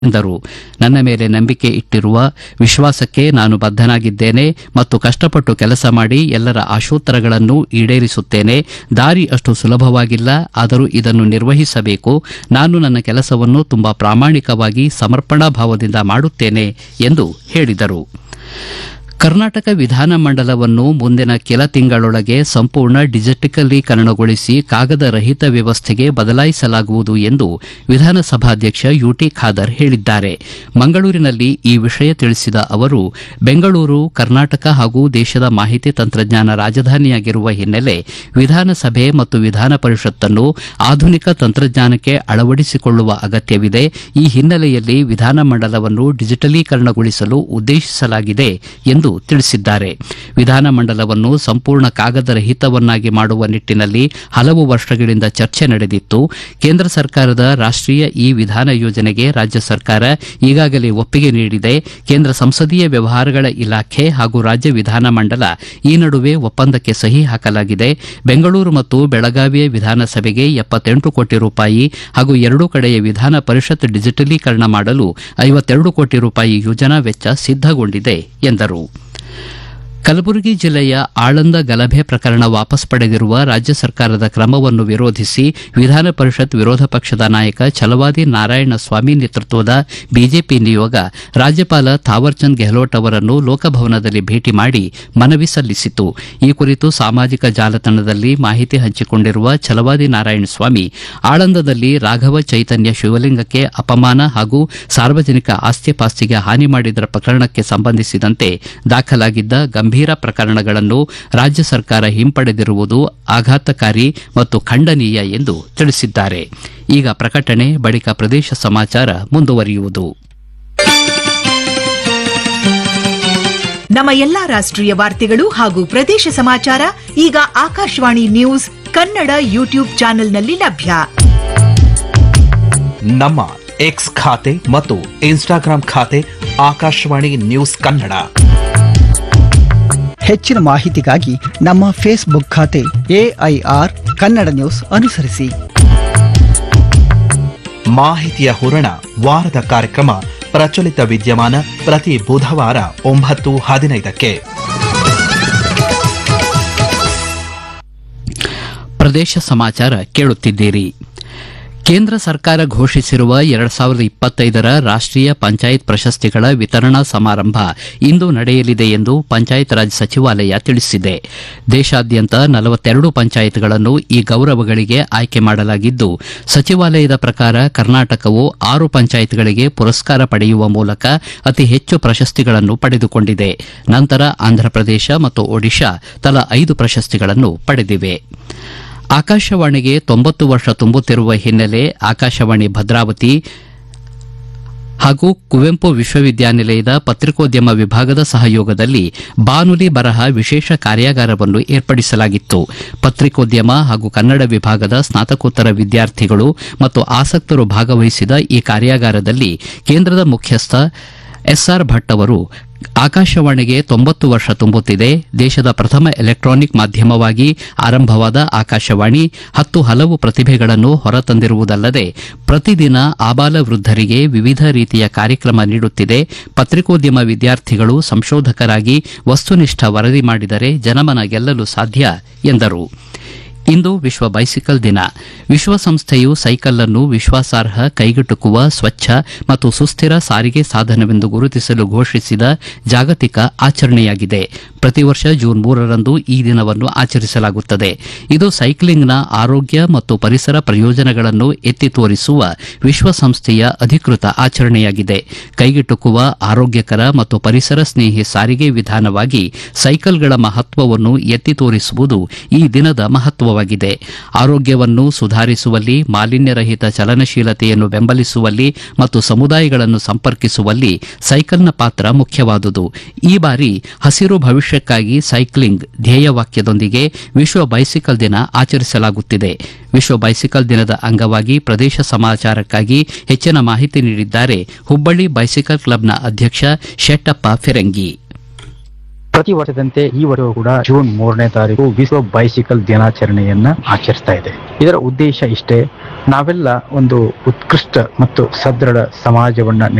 ಎಂದರು ನನ್ನ ಮೇಲೆ ನಂಬಿಕೆ ಇಟ್ಟಿರುವ ವಿಶ್ವಾಸಕ್ಕೆ ನಾನು ಬದ್ಧನಾಗಿದ್ದೇನೆ ಮತ್ತು ಕಷ್ಟಪಟ್ಟು ಕೆಲಸ ಮಾಡಿ ಎಲ್ಲರ ಆಶೋತ್ತರಗಳನ್ನು ಈಡೇರಿಸುತ್ತೇನೆ ದಾರಿ ಅಷ್ಟು ಸುಲಭವಾಗಿಲ್ಲ ಆದರೂ ಇದನ್ನು ನಿರ್ವಹಿಸಬೇಕು ನಾನು ನನ್ನ ಕೆಲಸವನ್ನು ತುಂಬಾ ಪ್ರಾಮಾಣಿಕವಾಗಿ ಸಮರ್ಪಣಾ ಭಾವದಿಂದ ಮಾಡುತ್ತೇನೆ ಎಂದು ಹೇಳಿದರು ಕರ್ನಾಟಕ ವಿಧಾನಮಂಡಲವನ್ನು ಮುಂದಿನ ಕೆಲ ತಿಂಗಳೊಳಗೆ ಸಂಪೂರ್ಣ ಡಿಜಿಟಲೀಕರಣಗೊಳಿಸಿ ಕಾಗದ ರಹಿತ ವ್ಯವಸ್ಥೆಗೆ ಬದಲಾಯಿಸಲಾಗುವುದು ಎಂದು ವಿಧಾನಸಭಾಧ್ಯಕ್ಷ ಯುಟಿ ಖಾದರ್ ಹೇಳಿದ್ದಾರೆ ಮಂಗಳೂರಿನಲ್ಲಿ ಈ ವಿಷಯ ತಿಳಿಸಿದ ಅವರು ಬೆಂಗಳೂರು ಕರ್ನಾಟಕ ಹಾಗೂ ದೇಶದ ಮಾಹಿತಿ ತಂತ್ರಜ್ಞಾನ ರಾಜಧಾನಿಯಾಗಿರುವ ಹಿನ್ನೆಲೆ ವಿಧಾನಸಭೆ ಮತ್ತು ವಿಧಾನ ಪರಿಷತ್ತನ್ನು ಆಧುನಿಕ ತಂತ್ರಜ್ಞಾನಕ್ಕೆ ಅಳವಡಿಸಿಕೊಳ್ಳುವ ಅಗತ್ಯವಿದೆ ಈ ಹಿನ್ನೆಲೆಯಲ್ಲಿ ವಿಧಾನಮಂಡಲವನ್ನು ಡಿಜಿಟಲೀಕರಣಗೊಳಿಸಲು ಉದ್ದೇಶಿಸಲಾಗಿದೆ ಎಂದು ತಿಳಿಸಿದ್ದಾರೆ ವಿಧಾನಮಂಡಲವನ್ನು ಸಂಪೂರ್ಣ ಕಾಗದ ರಹಿತವನ್ನಾಗಿ ಮಾಡುವ ನಿಟ್ಟಿನಲ್ಲಿ ಹಲವು ವರ್ಷಗಳಿಂದ ಚರ್ಚೆ ನಡೆದಿತ್ತು ಕೇಂದ್ರ ಸರ್ಕಾರದ ರಾಷ್ಟೀಯ ಇ ವಿಧಾನ ಯೋಜನೆಗೆ ರಾಜ್ಯ ಸರ್ಕಾರ ಈಗಾಗಲೇ ಒಪ್ಪಿಗೆ ನೀಡಿದೆ ಕೇಂದ್ರ ಸಂಸದೀಯ ವ್ಯವಹಾರಗಳ ಇಲಾಖೆ ಹಾಗೂ ರಾಜ್ಯ ವಿಧಾನಮಂಡಲ ಈ ನಡುವೆ ಒಪ್ಪಂದಕ್ಕೆ ಸಹಿ ಹಾಕಲಾಗಿದೆ ಬೆಂಗಳೂರು ಮತ್ತು ಬೆಳಗಾವಿಯ ವಿಧಾನಸಭೆಗೆ ಎಪ್ಪತ್ತೆಂಟು ಕೋಟಿ ರೂಪಾಯಿ ಹಾಗೂ ಎರಡೂ ಕಡೆಯ ವಿಧಾನ ಪರಿಷತ್ ಡಿಜಿಟಲೀಕರಣ ಮಾಡಲು ಐವತ್ತೆರಡು ಕೋಟಿ ರೂಪಾಯಿ ಯೋಜನಾ ವೆಚ್ಚ ಸಿದ್ದಗೊಂಡಿದೆ ಎಂದರು ಕಲಬುರಗಿ ಜಿಲ್ಲೆಯ ಆಳಂದ ಗಲಭೆ ಪ್ರಕರಣ ವಾಪಸ್ ಪಡೆದಿರುವ ರಾಜ್ಯ ಸರ್ಕಾರದ ಕ್ರಮವನ್ನು ವಿರೋಧಿಸಿ ವಿಧಾನ ಪರಿಷತ್ ವಿರೋಧ ಪಕ್ಷದ ನಾಯಕ ಛಲವಾದಿ ನಾರಾಯಣ ಸ್ವಾಮಿ ನೇತೃತ್ವದ ಬಿಜೆಪಿ ನಿಯೋಗ ರಾಜ್ಯಪಾಲ ಥಾವರ್ಚಂದ್ ಗೆಹ್ಲೋಟ್ ಅವರನ್ನು ಲೋಕಭವನದಲ್ಲಿ ಭೇಟಿ ಮಾಡಿ ಮನವಿ ಸಲ್ಲಿಸಿತು ಈ ಕುರಿತು ಸಾಮಾಜಿಕ ಜಾಲತಾಣದಲ್ಲಿ ಮಾಹಿತಿ ಹಂಚಿಕೊಂಡಿರುವ ಛಲವಾದಿ ನಾರಾಯಣ ಸ್ವಾಮಿ ಆಳಂದದಲ್ಲಿ ರಾಘವ ಚೈತನ್ಯ ಶಿವಲಿಂಗಕ್ಕೆ ಅಪಮಾನ ಹಾಗೂ ಸಾರ್ವಜನಿಕ ಆಸ್ತಿಪಾಸ್ತಿಗೆ ಹಾನಿ ಮಾಡಿದ ಪ್ರಕರಣಕ್ಕೆ ಸಂಬಂಧಿಸಿದಂತೆ ದಾಖಲಾಗಿದ್ದ ಗಂಭೀರ ಪ್ರಕರಣಗಳನ್ನು ರಾಜ್ಯ ಸರ್ಕಾರ ಹಿಂಪಡೆದಿರುವುದು ಆಘಾತಕಾರಿ ಮತ್ತು ಖಂಡನೀಯ ಎಂದು ತಿಳಿಸಿದ್ದಾರೆ ಈಗ ಪ್ರಕಟಣೆ ಬಳಿಕ ಪ್ರದೇಶ ಸಮಾಚಾರ ಮುಂದುವರಿಯುವುದು ನಮ್ಮ ಎಲ್ಲಾ ರಾಷ್ಟ್ರೀಯ ವಾರ್ತೆಗಳು ಹಾಗೂ ಪ್ರದೇಶ ಸಮಾಚಾರ ಈಗ ಆಕಾಶವಾಣಿ ನ್ಯೂಸ್ ಕನ್ನಡ ಯೂಟ್ಯೂಬ್ ಚಾನೆಲ್ನಲ್ಲಿ ಲಭ್ಯ ನಮ್ಮ ಎಕ್ಸ್ ಖಾತೆ ಮತ್ತು ಇನ್ಸ್ಟಾಗ್ರಾಂ ಖಾತೆ ಆಕಾಶವಾಣಿ ನ್ಯೂಸ್ ಕನ್ನಡ ಹೆಚ್ಚಿನ ಮಾಹಿತಿಗಾಗಿ ನಮ್ಮ ಫೇಸ್ಬುಕ್ ಖಾತೆ ಎಐಆರ್ ಕನ್ನಡ ನ್ಯೂಸ್ ಅನುಸರಿಸಿ ಮಾಹಿತಿಯ ಹೂರಣ ವಾರದ ಕಾರ್ಯಕ್ರಮ ಪ್ರಚಲಿತ ವಿದ್ಯಮಾನ ಪ್ರತಿ ಬುಧವಾರ ಒಂಬತ್ತು ಹದಿನೈದಕ್ಕೆ ಪ್ರದೇಶ ಸಮಾಚಾರ ಕೇಳುತ್ತಿದ್ದೀರಿ ಕೇಂದ್ರ ಸರ್ಕಾರ ಘೋಷಿಸಿರುವ ಎರಡು ಸಾವಿರದ ಇಪ್ಪತ್ತೈದರ ರಾಷ್ಟೀಯ ಪಂಚಾಯತ್ ಪ್ರಶಸ್ತಿಗಳ ವಿತರಣಾ ಸಮಾರಂಭ ಇಂದು ನಡೆಯಲಿದೆ ಎಂದು ಪಂಚಾಯತ್ ರಾಜ್ ಸಚಿವಾಲಯ ತಿಳಿಸಿದೆ ದೇಶಾದ್ಯಂತ ನಲವತ್ತೆರಡು ಪಂಚಾಯತ್ಗಳನ್ನು ಈ ಗೌರವಗಳಿಗೆ ಆಯ್ಕೆ ಮಾಡಲಾಗಿದ್ದು ಸಚಿವಾಲಯದ ಪ್ರಕಾರ ಕರ್ನಾಟಕವು ಆರು ಪಂಚಾಯತ್ಗಳಿಗೆ ಪುರಸ್ಕಾರ ಪಡೆಯುವ ಮೂಲಕ ಅತಿ ಹೆಚ್ಚು ಪ್ರಶಸ್ತಿಗಳನ್ನು ಪಡೆದುಕೊಂಡಿದೆ ನಂತರ ಆಂಧ್ರಪ್ರದೇಶ ಮತ್ತು ಒಡಿಶಾ ತಲಾ ಐದು ಪ್ರಶಸ್ತಿಗಳನ್ನು ಪಡೆದಿವೆ ಆಕಾಶವಾಣಿಗೆ ತೊಂಬತ್ತು ವರ್ಷ ತುಂಬುತ್ತಿರುವ ಹಿನ್ನೆಲೆ ಆಕಾಶವಾಣಿ ಭದ್ರಾವತಿ ಹಾಗೂ ಕುವೆಂಪು ವಿಶ್ವವಿದ್ಯಾನಿಲಯದ ಪತ್ರಿಕೋದ್ಯಮ ವಿಭಾಗದ ಸಹಯೋಗದಲ್ಲಿ ಬಾನುಲಿ ಬರಹ ವಿಶೇಷ ಕಾರ್ಯಾಗಾರವನ್ನು ಏರ್ಪಡಿಸಲಾಗಿತ್ತು ಪತ್ರಿಕೋದ್ಯಮ ಹಾಗೂ ಕನ್ನಡ ವಿಭಾಗದ ಸ್ನಾತಕೋತ್ತರ ವಿದ್ಯಾರ್ಥಿಗಳು ಮತ್ತು ಆಸಕ್ತರು ಭಾಗವಹಿಸಿದ ಈ ಕಾರ್ಯಾಗಾರದಲ್ಲಿ ಕೇಂದ್ರದ ಮುಖ್ಯಸ್ಥ ಎಸ್ಆರ್ ಭಟ್ ಅವರು ಆಕಾಶವಾಣಿಗೆ ತೊಂಬತ್ತು ವರ್ಷ ತುಂಬುತ್ತಿದೆ ದೇಶದ ಪ್ರಥಮ ಎಲೆಕ್ಟ್ರಾನಿಕ್ ಮಾಧ್ಯಮವಾಗಿ ಆರಂಭವಾದ ಆಕಾಶವಾಣಿ ಹತ್ತು ಹಲವು ಪ್ರತಿಭೆಗಳನ್ನು ಹೊರತಂದಿರುವುದಲ್ಲದೆ ಪ್ರತಿದಿನ ಆಬಾಲ ವೃದ್ಧರಿಗೆ ವಿವಿಧ ರೀತಿಯ ಕಾರ್ಯಕ್ರಮ ನೀಡುತ್ತಿದೆ ಪತ್ರಿಕೋದ್ಯಮ ವಿದ್ಯಾರ್ಥಿಗಳು ಸಂಶೋಧಕರಾಗಿ ವಸ್ತುನಿಷ್ಠ ವರದಿ ಮಾಡಿದರೆ ಜನಮನ ಗೆಲ್ಲಲು ಸಾಧ್ಯ ಎಂದರು ಇಂದು ವಿಶ್ವ ಬೈಸಿಕಲ್ ದಿನ ವಿಶ್ವಸಂಸ್ಥೆಯು ಸೈಕಲ್ ಅನ್ನು ವಿಶ್ವಾಸಾರ್ಹ ಕೈಗೆಟುಕುವ ಸ್ವಚ್ಛ ಮತ್ತು ಸುಸ್ಥಿರ ಸಾರಿಗೆ ಸಾಧನವೆಂದು ಗುರುತಿಸಲು ಘೋಷಿಸಿದ ಜಾಗತಿಕ ಆಚರಣೆಯಾಗಿದೆ ಪ್ರತಿ ವರ್ಷ ಜೂನ್ ಮೂರರಂದು ಈ ದಿನವನ್ನು ಆಚರಿಸಲಾಗುತ್ತದೆ ಇದು ಸೈಕ್ಲಿಂಗ್ನ ಆರೋಗ್ಯ ಮತ್ತು ಪರಿಸರ ಪ್ರಯೋಜನಗಳನ್ನು ಎತ್ತಿ ತೋರಿಸುವ ವಿಶ್ವಸಂಸ್ಥೆಯ ಅಧಿಕೃತ ಆಚರಣೆಯಾಗಿದೆ ಕೈಗೆಟುಕುವ ಆರೋಗ್ಯಕರ ಮತ್ತು ಪರಿಸರ ಸ್ನೇಹಿ ಸಾರಿಗೆ ವಿಧಾನವಾಗಿ ಸೈಕಲ್ಗಳ ಮಹತ್ವವನ್ನು ಎತ್ತಿ ತೋರಿಸುವುದು ಈ ದಿನದ ಮಹತ್ವವಾಗಿದೆ ಆರೋಗ್ಯವನ್ನು ಸುಧಾರಿಸುವಲ್ಲಿ ಮಾಲಿನ್ಯರಹಿತ ಚಲನಶೀಲತೆಯನ್ನು ಬೆಂಬಲಿಸುವಲ್ಲಿ ಮತ್ತು ಸಮುದಾಯಗಳನ್ನು ಸಂಪರ್ಕಿಸುವಲ್ಲಿ ಸೈಕಲ್ನ ಪಾತ್ರ ಮುಖ್ಯವಾದುದು ಈ ಬಾರಿ ಹಸಿರು ಭವಿಷ್ಯಕ್ಕಾಗಿ ಸೈಕ್ಲಿಂಗ್ ಧ್ಯೇಯವಾಕ್ಯದೊಂದಿಗೆ ವಿಶ್ವ ಬೈಸಿಕಲ್ ದಿನ ಆಚರಿಸಲಾಗುತ್ತಿದೆ ವಿಶ್ವ ಬೈಸಿಕಲ್ ದಿನದ ಅಂಗವಾಗಿ ಪ್ರದೇಶ ಸಮಾಚಾರಕ್ಕಾಗಿ ಹೆಚ್ಚಿನ ಮಾಹಿತಿ ನೀಡಿದ್ದಾರೆ ಹುಬ್ಬಳ್ಳಿ ಬೈಸಿಕಲ್ ಕ್ಲಬ್ನ ಅಧ್ಯಕ್ಷ ಶೆಟ್ಟಪ್ಪ ಫಿರಂಗಿ ಪ್ರತಿ ವರ್ಷದಂತೆ ಈ ವರ್ಷವೂ ಕೂಡ ಜೂನ್ ಮೂರನೇ ತಾರೀಕು ವಿಶ್ವ ಬೈಸಿಕಲ್ ದಿನಾಚರಣೆಯನ್ನ ಆಚರಿಸ್ತಾ ಇದೆ ಇದರ ಉದ್ದೇಶ ಇಷ್ಟೇ ನಾವೆಲ್ಲ ಒಂದು ಉತ್ಕೃಷ್ಟ ಮತ್ತು ಸದೃಢ ಸಮಾಜವನ್ನ